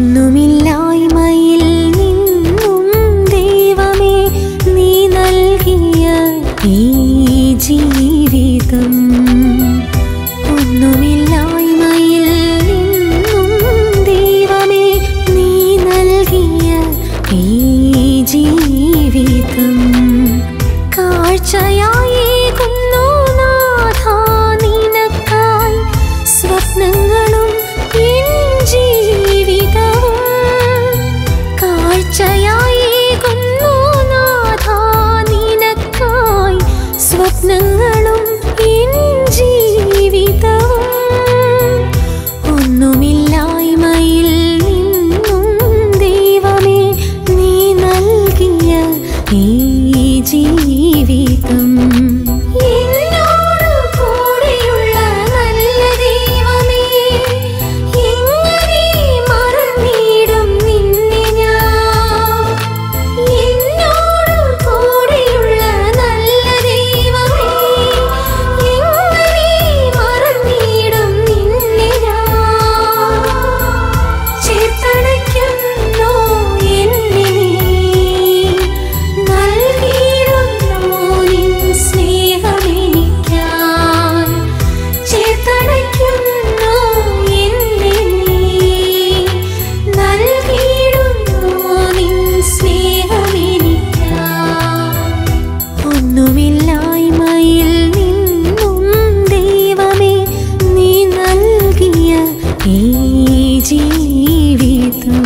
ഒന്നുമില്ലായ്മയിൽ നിന്നും ദൈവമേ നീ നൽകിയ ഈ ജീവിതം ഒന്നുമില്ലായ്മയിൽ നിന്നും ദൈവമേ നീ നൽകിയ ഈ ജീവിതം കാഴ്ചയായേകുന്നു നാഥാ നിനക്കായി സ്വപ്നങ്ങളും എൻ ജീവിതവും കാഴ്ചയായേകുന്നു നാഥാ നിനക്കായി സ്വപ്നങ്ങളും എൻ ജീവിതവും ഒന്നുമില്ലായ്മയിൽ നിന്നും ദൈവമേ നീ നൽകിയ ഈ ജീവിതം എന്നോട് കൂടെയുള്ള നല്ല ദൈവമേ എങ്ങനെ മറന്നിടും നിന്നെ ഞാൻ എന്നോട് കൂടെയുള്ള നല്ല ദൈവമേ എങ്ങനെ മറന്നിടും നിന്നെ ഞാൻ ചേർത്തണയ്ക്കുന്നു എന്നെ നീ നൽകിയിടുന്നു നിൻ സ്നേഹമെനിക്കാൻ ചേർത്തണയ്ക്കുന്നു എന്നെ നീ നൽകിയിടുന്നു നിൻ സ്നേഹമെനിക്കാൻ ഒന്നുമില്ലായ്മയിൽ നിന്നും ദൈവമേ നീ നൽകിയ ഈ ജീവിതം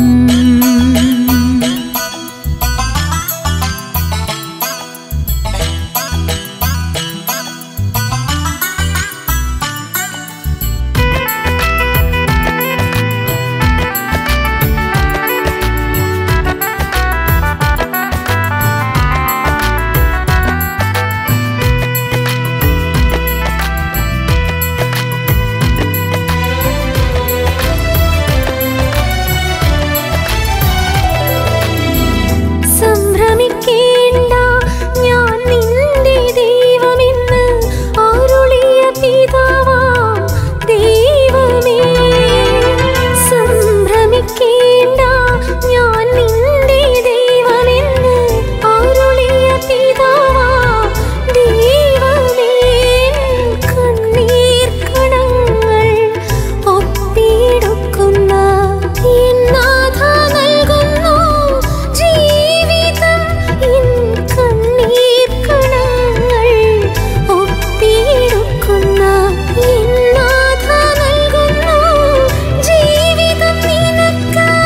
സംഭ്രമിക്കേണ്ട ഞാൻ നിന്റെ ദൈവമെന്ന് അരുളിയ പിതാവാം ദൈവമേ സംഭ്രമിക്കേണ്ട ഞാൻ നിന്റെ ദൈവമെന്ന് അരുളിയ പിതാവാം ദൈവമേ കണ്ണീർ കണങ്ങൾ ഒപ്പിയെടുക്കുന്ന എന്നാഥ നൽകുന്നു ജീവിതം ഇൻ കണ്ണീർ കണങ്ങൾ ഒപ്പിയെടുക്കുന്ന എന്നാഥ നൽകുന്നു ജീവിതം നിനക്കായി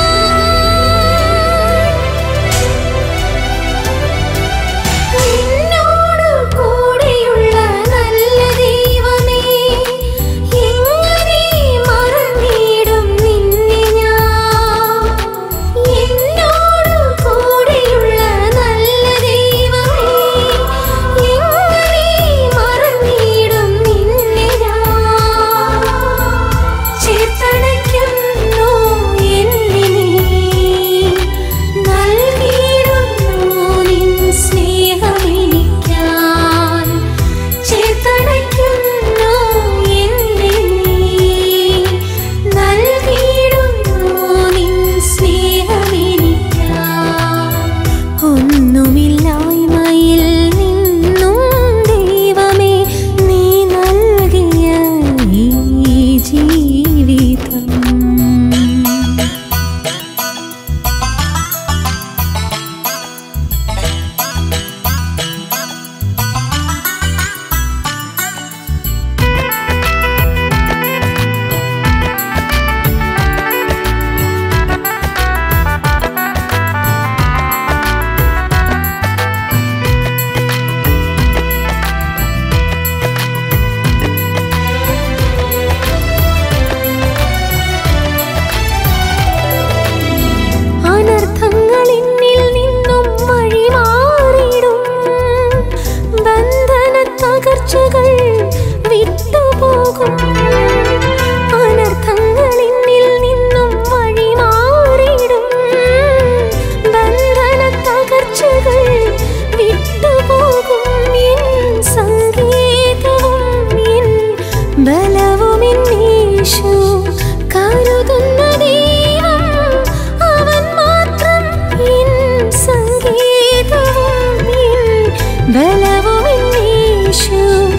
നിന്നോട് കൂടെയുള്ള നല്ല ദൈവമേ എങ്ങനെ മറന്നിടും നിന്നെ ഞാൻ എന്നോട് കൂടെയുള്ള നല്ല ദൈവമേ എങ്ങനെ മറന്നിടും നിന്നെ ഞാൻ ചേർത്തണയ്ക്കുന്നു എന്നെ നീ നൽകിയിടുന്നു നിൻ സ്നേഹമെനിക്കാൻ ചേർത്തണയ്ക്കുന്നു എന്നെ നീ നൽകിയിടുന്നു നിൻ സ്നേഹമെനിക്കാൻ ഒന്നുമില്ലായ്മയിൽ നിന്നും ദൈവമേ നീ നൽകിയ ഈ ജീവിതം അനർത്ഥങ്ങൾ എന്നിൽ നിന്നും വഴിമാറിടും ബന്ധന തകർച്ചകൾ വിട്ടുപോകും അനർത്ഥങ്ങൾ എന്നിൽ നിന്നും വഴിമാറിടും ബന്ധന തകർച്ചകൾ വിട്ടുപോകും എൻ സംഗീതവും എൻ ബലവും എന്നീശു കരുതുന്ന ദൈവം യേശു